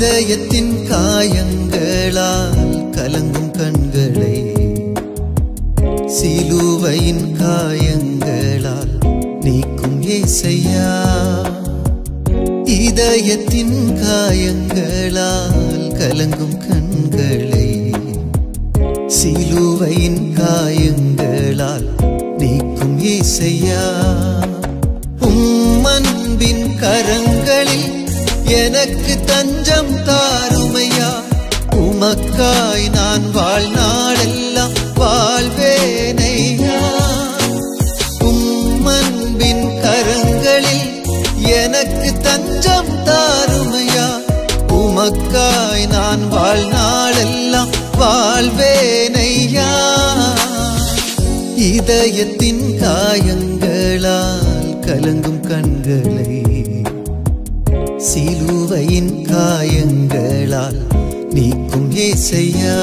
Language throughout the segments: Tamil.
இதயத்தின் காயங்களால் கலங்கும் கண்களை சிலுவையின் காயங்களால் நீக்கும் ஏசையா இதயத்தின் காயங்களால் கலங்கும் கண்களை சிலுவையின் காயங்களால் நீக்கும் ஏசையா உம்மன்பின் கரங்களில் எனக்கு தஞ்சம் தாருமையா உமக்காய் நான் வாழ்நாளெல்லாம் வாழ்வேனையா உம்மன்பின் கரங்களில் எனக்கு தஞ்சம் தாருமையா உமக்காய் நான் வாழ்நாளெல்லாம் வாழ்வேனையா இதயத்தின் காயங்களால் கலங்கும் கண்களை சிலுவையின் காயங்களால் நீக்கும் ஏசையா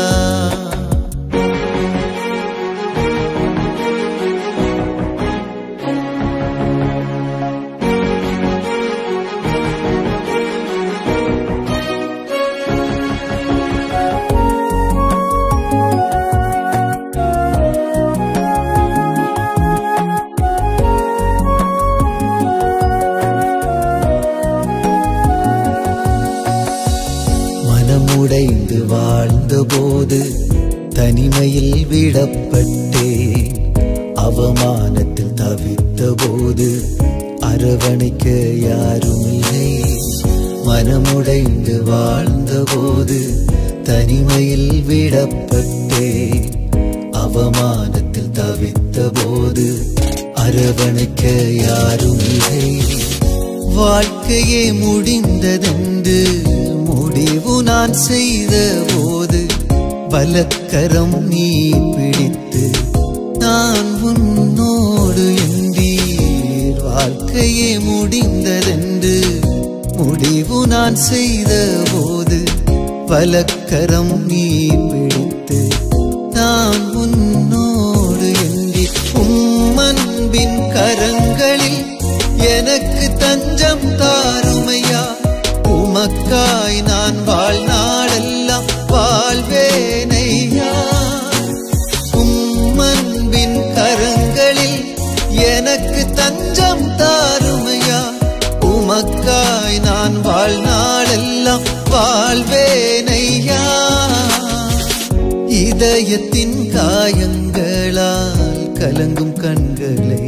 மனமுடைந்து வாழ்ந்தபோது தனிமையில் விடப்பட்டேன் அவமானத்தில் தவித்தபோது அரவணைக்க யாரும் இல்லை மனமுடைந்து வாழ்ந்தபோது தனிமையில் விடப்பட்டேன் அவமானத்தில் தவித்தபோது அரவணைக்க யாரும் இல்லை வாழ்க்கையே முடிந்ததென்று முடிவு நான் செய்த போது பலக்கரம் நீ பிடித்து நான் உன்னோடு என்றீர் வாழ்க்கையே முடிந்ததென்று முடிவு நான் செய்த போது பலக்கரம் நீ பிடித்து நான் உன்னோடு என்றி உம்மன்பின் கரங்களில் எனக்கு தஞ்சம் தாருமையா உமக்காய் நான் வாழ்நாளெல்லாம் வாழ்வேனையா உம்மன்பின் கரங்களில் எனக்கு தஞ்சம் தாருமையா உமக்காய் நான் வாழ்நாளெல்லாம் வாழ்வேனையா இதயத்தின் காயங்களால் கலங்கும் கண்களை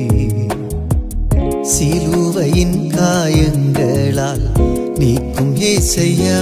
சிலுவையின் காயங்களால் நீக்கும் ஏசையா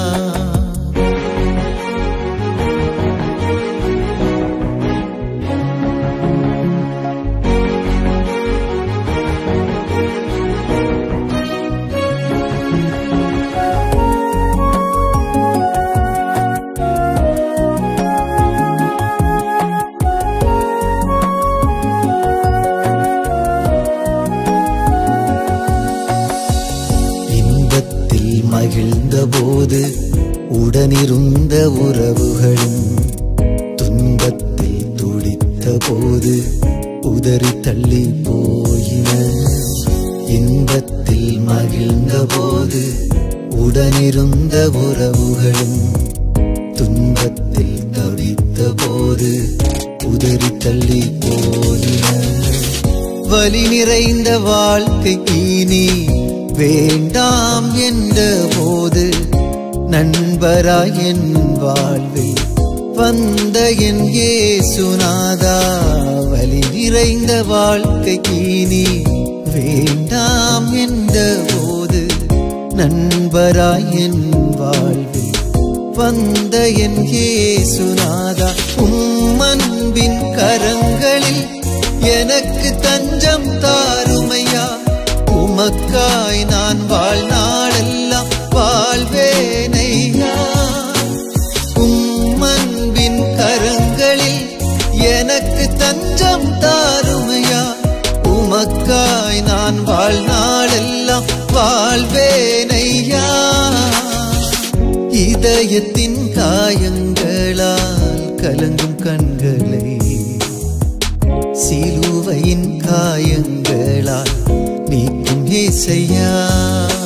இன்பத்தில் மகிழ்ந்தபோது உடனிருந்த உறவுகளும் துன்பத்தில் துடித்த போது உதறி தள்ளி போயின இன்பத்தில் மகிழ்ந்தபோது உடனிருந்த உறவுகளும் துன்பத்தில் தவித்த போது உதறி தள்ளி போயின வலி நிறைந்த வாழ்க்கை இனி வேண்டாம் என்ற போது நண்பராய் என் வாழ்வில் வந்த என் ஏசுநாதா வலி நிறைந்த வாழ்க்கை இனி வேண்டாம் என்ற போது நண்பராய் என் வாழ்வில் வந்த என் ஏசுநாதா உம்மன்பின் கரங்களில் எனக்கு தஞ்சம் தாருமையா உமக்காய் நான் வாழ்நாளெல்லாம் வாழ்வேனையா உம்மன்பின் கரங்களில் எனக்கு தஞ்சம் தாருமையா உமக்காய் நான் வாழ்நாளெல்லாம் வாழ்வேனையா இதயத்தின் காயங்களால் கலங்கும் கண்களை சிலுவையின் காயங்களால் நீக்கும் ஏசையா